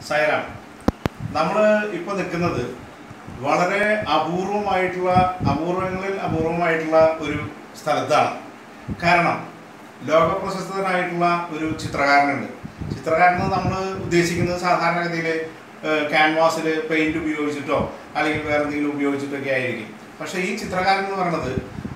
സൈറാം നമ്മൾ ഇപ്പോൾ നിൽക്കുന്നത് വളരെ അപൂർവമായിട്ടുള്ള അപൂർവങ്ങളിൽ അപൂർവമായിട്ടുള്ള ഒരു സ്ഥലത്താണ് കാരണം ലോക പ്രശസ്തനായിട്ടുള്ള ഒരു ചിത്രകാരനുണ്ട് ചിത്രകാരൻ നമ്മൾ ഉദ്ദേശിക്കുന്നത് സാധാരണഗതിയിൽ ക്യാൻവാസിൽ പെയിന്റ് ഉപയോഗിച്ചിട്ടോ അല്ലെങ്കിൽ വേറെ എന്തെങ്കിലും ഉപയോഗിച്ചിട്ടൊക്കെ ആയിരിക്കും പക്ഷേ ഈ ചിത്രകാരൻ എന്ന് പറയുന്നത്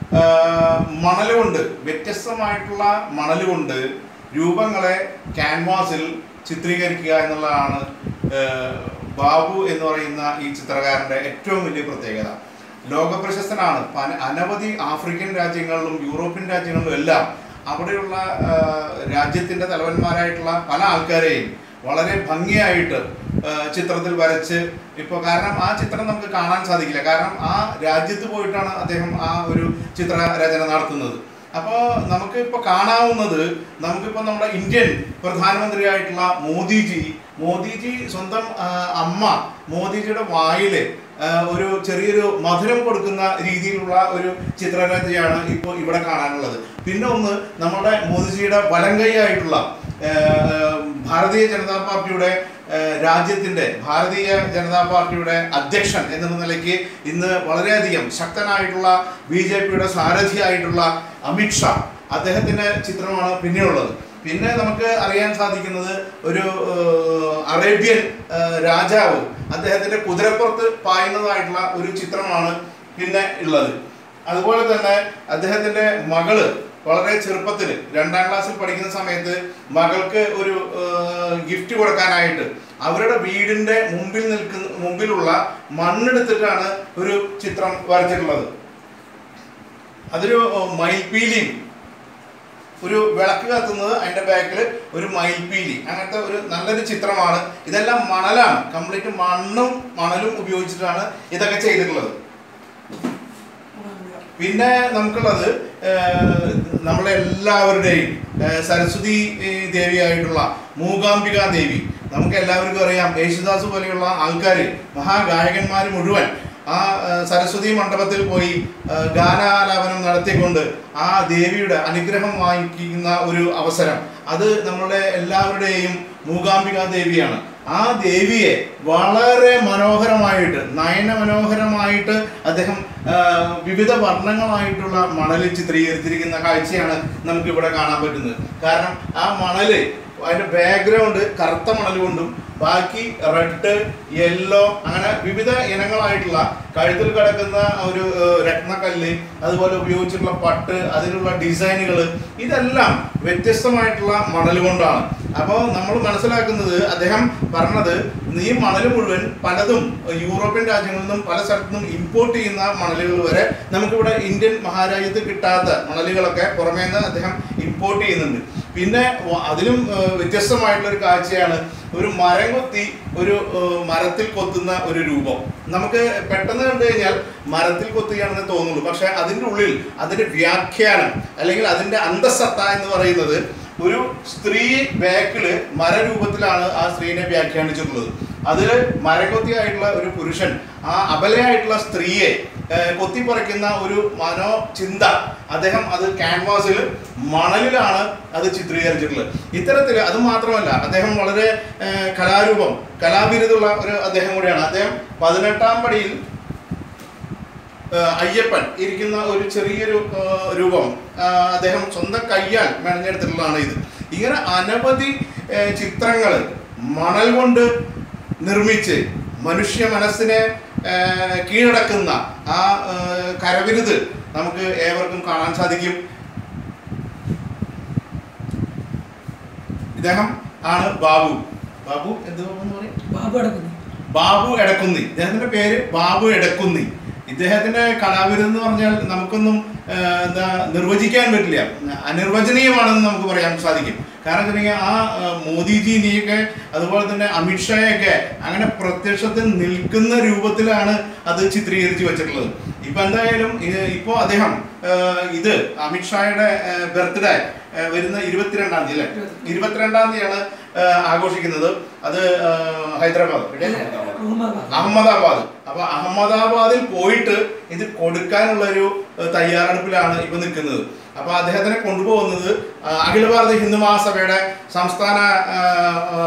മണൽ കൊണ്ട് വ്യത്യസ്തമായിട്ടുള്ള മണൽ കൊണ്ട് രൂപങ്ങളെ ക്യാൻവാസിൽ ചിത്രീകരിക്കുക എന്നുള്ളതാണ് ഏഹ്, ബാബു എന്ന് പറയുന്ന ഈ ചിത്രകാരൻ്റെ ഏറ്റവും വലിയ പ്രത്യേകത ലോകപ്രശസ്തനാണ് പല- അനവധി ആഫ്രിക്കൻ രാജ്യങ്ങളിലും യൂറോപ്യൻ രാജ്യങ്ങളിലും എല്ലാം അവിടെയുള്ള ഏഹ്, രാജ്യത്തിൻ്റെ തലവന്മാരായിട്ടുള്ള പല ആൾക്കാരെയും വളരെ ഭംഗിയായിട്ട് ഏഹ്, ചിത്രത്തിൽ വരച്ച് ഇപ്പോൾ കാരണം ആ ചിത്രം നമുക്ക് കാണാൻ സാധിക്കില്ല കാരണം ആ രാജ്യത്ത് പോയിട്ടാണ് അദ്ദേഹം ആ ഒരു ചിത്രരചന നടത്തുന്നത് അപ്പോൾ നമുക്ക് ഇപ്പോൾ കാണാവുന്നത് നമുക്കിപ്പോൾ നമ്മുടെ ഇന്ത്യൻ പ്രധാനമന്ത്രിയായിട്ടുള്ള മോദിജി മോദിജി സ്വന്തം ആ, അമ്മ മോദിജിയുടെ വായില് ആ, ഒരു ചെറിയൊരു മധുരം കൊടുക്കുന്ന രീതിയിലുള്ള ഒരു ചിത്രരചനയാണ് ഇപ്പോൾ ഇവിടെ കാണാനുള്ളത് പിന്നെ ഒന്ന് നമ്മുടെ മോദിജിയുടെ വലങ്കൈയായിട്ടുള്ള ആ, ഭാരതീയ ജനതാ പാർട്ടിയുടെ ആ, രാജ്യത്തിന്റെ ഭാരതീയ ജനതാ പാർട്ടിയുടെ അധ്യക്ഷൻ എന്ന നിലയ്ക്ക് ഇന്ന് വളരെയധികം ശക്തനായിട്ടുള്ള ബി ജെ പിയുടെ സാരഥിയായിട്ടുള്ള അമിത്ഷാ അദ്ദേഹത്തിന്റെ ചിത്രമാണ് പിന്നെയുള്ളത് പിന്നെ നമുക്ക് അറിയാൻ സാധിക്കുന്നത് ഒരു ഏഹ്, അറേബ്യൻ ഏഹ്, രാജാവ് അദ്ദേഹത്തിന്റെ കുതിരപ്പുറത്ത് പായുന്നതായിട്ടുള്ള ഒരു ചിത്രമാണ് പിന്നെ ഉള്ളത് അതുപോലെ തന്നെ അദ്ദേഹത്തിന്റെ മകള് വളരെ ചെറുപ്പത്തിൽ രണ്ടാം ക്ലാസ്സിൽ പഠിക്കുന്ന സമയത്ത് മകൾക്ക് ഒരു ഗിഫ്റ്റ് കൊടുക്കാനായിട്ട് അവരുടെ വീടിന്റെ മുമ്പിൽ നിൽക്കുന്ന മുമ്പിലുള്ള മണ്ണെടുത്തിട്ടാണ് ഒരു ചിത്രം വരച്ചിട്ടുള്ളത് അതൊരു ഏഹ്, മയിൽപ്പീലിയും ഒരു വിളക്ക് കത്തുന്നത് അതിന്റെ ബാക്കിൽ ഒരു മയിൽപ്പീലി അങ്ങനത്തെ ഒരു നല്ലൊരു ചിത്രമാണ് ഇതെല്ലാം മണലാണ് കംപ്ലീറ്റ് മണ്ണും മണലും ഉപയോഗിച്ചിട്ടാണ് ഇതൊക്കെ ചെയ്തിട്ടുള്ളത് പിന്നെ നമുക്കുള്ളത് ഏഹ്, നമ്മളെ എല്ലാവരുടെയും ഏഹ്, സരസ്വതി ഏഹ്, ദേവിയായിട്ടുള്ള മൂകാംബിക ദേവി നമുക്ക് എല്ലാവർക്കും അറിയാം യേശുദാസ് പോലെയുള്ള ആൾക്കാർ മഹാഗായകന്മാർ മുഴുവൻ ആ ഏഹ്, സരസ്വതി മണ്ഡപത്തിൽ പോയി ഏഹ്, ഗാനാലാപനം നടത്തിക്കൊണ്ട് ആ ദേവിയുടെ അനുഗ്രഹം വാങ്ങിക്കുന്ന ഒരു അവസരം അത് നമ്മളുടെ എല്ലാവരുടെയും മൂകാംബിക ദേവിയാണ് ആ ദേവിയെ വളരെ മനോഹരമായിട്ട് നയന മനോഹരമായിട്ട് അദ്ദേഹം ആ, വിവിധ വർണ്ണങ്ങളായിട്ടുള്ള മണലിൽ ചിത്രീകരിച്ചിരിക്കുന്ന കാഴ്ചയാണ് നമുക്ക് ഇവിടെ കാണാൻ പറ്റുന്നത് കാരണം ആ മണല് അതിന്റെ ബാക്ക്ഗ്രൗണ്ട് കറുത്ത മണൽ കൊണ്ടും ബാക്കി റെഡ് യെല്ലോ അങ്ങനെ വിവിധ ഇനങ്ങളായിട്ടുള്ള കഴുത്തിൽ കിടക്കുന്ന ഒരു ഏഹ്, രത്നക്കല്ല് അതുപോലെ ഉപയോഗിച്ചിട്ടുള്ള പട്ട് അതിലുള്ള ഡിസൈനുകൾ ഇതെല്ലാം വ്യത്യസ്തമായിട്ടുള്ള മണൽ കൊണ്ടാണ് അപ്പോൾ നമ്മൾ മനസ്സിലാക്കുന്നത് അദ്ദേഹം പറഞ്ഞത് ഈ മണൽ മുഴുവൻ പലതും യൂറോപ്യൻ രാജ്യങ്ങളിൽ നിന്നും പല സ്ഥലത്തു നിന്നും ഇമ്പോർട്ട് ചെയ്യുന്ന മണലുകൾ വരെ നമുക്കിവിടെ ഇന്ത്യൻ മഹാരാജ്യത്ത് കിട്ടാത്ത മണലുകളൊക്കെ പുറമേ നിന്ന് അദ്ദേഹം ഇമ്പോർട്ട് ചെയ്യുന്നുണ്ട് പിന്നെ വ- അതിലും ഏഹ്, വ്യത്യസ്തമായിട്ടുള്ള ഒരു കാഴ്ചയാണ് ഒരു മരം കൊത്തി ഒരു ഏഹ്, മരത്തിൽ കൊത്തുന്ന ഒരു രൂപം നമുക്ക് പെട്ടെന്ന് കണ്ടു കഴിഞ്ഞാൽ മരത്തിൽ കൊത്തുകയാണെന്ന് തോന്നുള്ളൂ പക്ഷെ അതിൻ്റെ ഉള്ളിൽ അതിൻ്റെ വ്യാഖ്യാനം അല്ലെങ്കിൽ അതിൻ്റെ അന്തസത്ത എന്ന് പറയുന്നത് ഒരു സ്ത്രീ ബാക്കില് മരരൂപത്തിലാണ് ആ സ്ത്രീനെ വ്യാഖ്യാനിച്ചിട്ടുള്ളത് അതിൽ മരകൊത്തിയായിട്ടുള്ള ഒരു പുരുഷൻ ആ അബലയായിട്ടുള്ള സ്ത്രീയെ ഏഹ്, കൊത്തിപ്പറിക്കുന്ന ഒരു മനോ ചിന്ത അദ്ദേഹം അത് ക്യാൻവാസിൽ മണലിലാണ് അത് ചിത്രീകരിച്ചിട്ടുള്ളത് ഇത്തരത്തിൽ അത് മാത്രമല്ല അദ്ദേഹം വളരെ ഏഹ്, കലാരൂപം കലാവിരുദ്ധുള്ള ഒരു അദ്ദേഹം കൂടിയാണ് അദ്ദേഹം പതിനെട്ടാം പടിയിൽ ഏഹ് അയ്യപ്പൻ ഇരിക്കുന്ന ഒരു ചെറിയൊരു ഏഹ് രൂപം ആഹ് അദ്ദേഹം സ്വന്തം കയ്യാൽ മെനഞ്ഞെടുത്തിട്ടുള്ളതാണ് ഇത് ഇങ്ങനെ അനവധി ചിത്രങ്ങൾ മണൽ കൊണ്ട് നിർമ്മിച്ച് മനുഷ്യ മനസ്സിനെ ഏഹ് കീഴടക്കുന്ന ആ ഏഹ് കരവിരുത് നമുക്ക് ഏവർക്കും കാണാൻ സാധിക്കും ഇദ്ദേഹം ആണ് ബാബു ബാബു എന്ത് ബാബു എന്ന് പറയും ബാബു അടക്കുന്നു ബാബു എടക്കുന്നി ഇദ്ദേഹത്തിന്റെ പേര് ബാബു എടക്കുന്നി ഇദ്ദേഹത്തിന്റെ കലാവിരുത് എന്ന് പറഞ്ഞാൽ നമുക്കൊന്നും ആ, എന്താ നിർവചിക്കാൻ പറ്റില്ല അനിർവചനീയമാണെന്ന് നമുക്ക് പറയാൻ സാധിക്കും കാരണം വെച്ചിട്ടുണ്ടെങ്കിൽ ആ ആ, മോദിജിനെയൊക്കെ അതുപോലെ തന്നെ അമിത്ഷായൊക്കെ അങ്ങനെ പ്രത്യക്ഷത്തിൽ നിൽക്കുന്ന രൂപത്തിലാണ് അത് ചിത്രീകരിച്ച് വെച്ചിട്ടുള്ളത് ഇപ്പൊ എന്തായാലും ഇ- ഇപ്പോ അദ്ദേഹം ആ, ഇത് അമിത്ഷായുടെ ബർത്ത്ഡേ വരുന്ന ഇരുപത്തിരണ്ടാം തീയതി അല്ലേ ഇരുപത്തിരണ്ടാം തീയതിയാണ് ആ, ആഘോഷിക്കുന്നത് അത് ആ, ഹൈദരാബാദ് എവിടെയാണ്? അഹമ്മദാബാദ് അഹമ്മദാബാദ് അപ്പൊ അഹമ്മദാബാദിൽ പോയിട്ട് ഇത് കൊടുക്കാനുള്ള ഒരു ഏഹ്, തയ്യാറെടുപ്പിലാണ് ഇപ്പൊ നിൽക്കുന്നത് അപ്പൊ അദ്ദേഹത്തിനെ കൊണ്ടുപോകുന്നത് ആ, അഖില ഭാരത ഹിന്ദു മഹാസഭയുടെ സംസ്ഥാന ആ, ആ,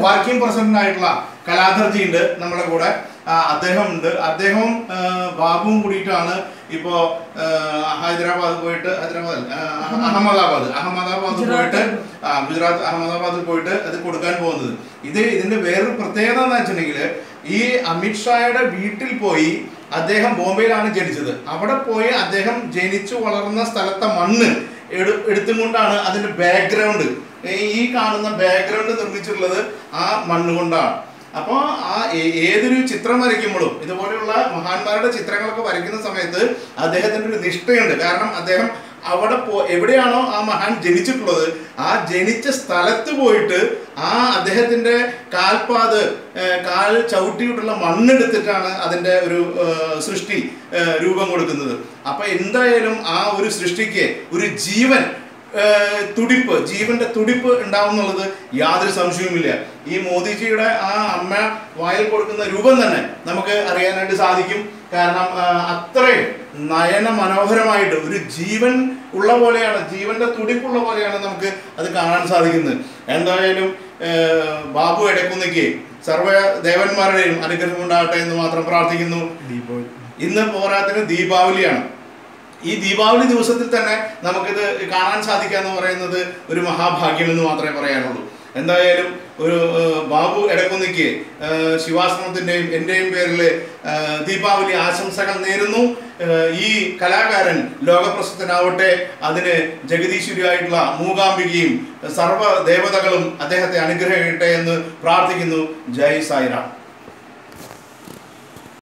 വർക്കിംഗ് പ്രസിഡന്റ് ആയിട്ടുള്ള കലാധർജി ഉണ്ട് നമ്മുടെ കൂടെ ആ, അദ്ദേഹം ഉണ്ട് അദ്ദേഹവും ആ, ബാബുവും കൂടിയിട്ടാണ് ഇപ്പോ ആ, ഹൈദരാബാദ് പോയിട്ട് ഹൈദരാബാദ് അല്ല, ആ, അഹമ്മദാബാദ് അഹമ്മദാബാദ് പോയിട്ട് ആ, ഗുജറാത്ത് അഹമ്മദാബാദിൽ പോയിട്ട് അത് കൊടുക്കാൻ പോകുന്നത് ഇത് ഇതിന്റെ വേറൊരു പ്രത്യേകത എന്ന് വെച്ചിട്ടുണ്ടെങ്കിൽ ഈ അമിത്ഷായുടെ വീട്ടിൽ പോയി അദ്ദേഹം ബോംബെയിലാണ് ജനിച്ചത് അവിടെ പോയി അദ്ദേഹം ജനിച്ചു വളർന്ന സ്ഥലത്തെ മണ്ണ് എടു എടുത്തും കൊണ്ടാണ് അതിന്റെ ബാക്ക്ഗ്രൗണ്ട് ഈ കാണുന്ന ബാക്ക്ഗ്രൗണ്ട് നിർമ്മിച്ചിട്ടുള്ളത് ആ മണ്ണ് കൊണ്ടാണ് അപ്പോൾ ആ ഏ- ഏതൊരു ചിത്രം വരയ്ക്കുമ്പോഴും ഇതുപോലെയുള്ള മഹാന്മാരുടെ ചിത്രങ്ങളൊക്കെ വരയ്ക്കുന്ന സമയത്ത് അദ്ദേഹത്തിന്റെ ഒരു നിഷ്ഠയുണ്ട് കാരണം അദ്ദേഹം അവിടെ പോ എവിടെയാണോ ആ മഹാൻ ജനിച്ചിട്ടുള്ളത് ആ ജനിച്ച സ്ഥലത്ത് പോയിട്ട് ആ അദ്ദേഹത്തിന്റെ കാൽപാത് ഏർ, കാൽ ചവിട്ടിയിട്ടുള്ള മണ്ണെടുത്തിട്ടാണ് അതിന്റെ ഒരു ഏർ, സൃഷ്ടി ഏർ, രൂപം കൊടുക്കുന്നത് അപ്പൊ എന്തായാലും ആ ഒരു സൃഷ്ടിക്ക് ഒരു ജീവൻ ഏർ, തുടിപ്പ് ജീവന്റെ തുടിപ്പ് ഉണ്ടാവും എന്നുള്ളത് യാതൊരു സംശയവുമില്ല ഈ മോദിജിയുടെ ആ അമ്മ വായിൽ കൊടുക്കുന്ന രൂപം തന്നെ നമുക്ക് അറിയാനായിട്ട് സാധിക്കും കാരണം ആ, അത്രയും നയന മനോഹരമായിട്ട് ഒരു ജീവൻ ഉള്ള പോലെയാണ് ജീവന്റെ തുടിപ്പുള്ള പോലെയാണ് നമുക്ക് അത് കാണാൻ സാധിക്കുന്നത് എന്തായാലും ഏർ, ബാബു എടക്കുന്നയ്ക്ക് സർവ്വ ദേവന്മാരുടെയും അനുഗ്രഹം ഉണ്ടാകട്ടെ എന്ന് മാത്രം പ്രാർത്ഥിക്കുന്നു ഇന്ന് പോരാത്തിന് ദീപാവലിയാണ് ഈ ദീപാവലി ദിവസത്തിൽ തന്നെ നമുക്കിത് കാണാൻ സാധിക്കുക എന്ന് പറയുന്നത് ഒരു മഹാഭാഗ്യം എന്ന് മാത്രമേ പറയാനുള്ളൂ എന്തായാലും ഒരു ഏർ, ബാബു എടക്കുന്നിക്ക് ഏർ, ശിവാശ്രമത്തിന്റെയും എന്റെയും പേരിൽ ഏർ, ദീപാവലി ആശംസകൾ നേരുന്നു ഏർ, ഈ കലാകാരൻ ലോകപ്രസിദ്ധനാവട്ടെ അതിന് ജഗദീശ്വരിയായിട്ടുള്ള മൂകാംബികയും സർവ്വ ദേവതകളും അദ്ദേഹത്തെ അനുഗ്രഹിക്കട്ടെ എന്ന് പ്രാർത്ഥിക്കുന്നു ജയ് സായിറാം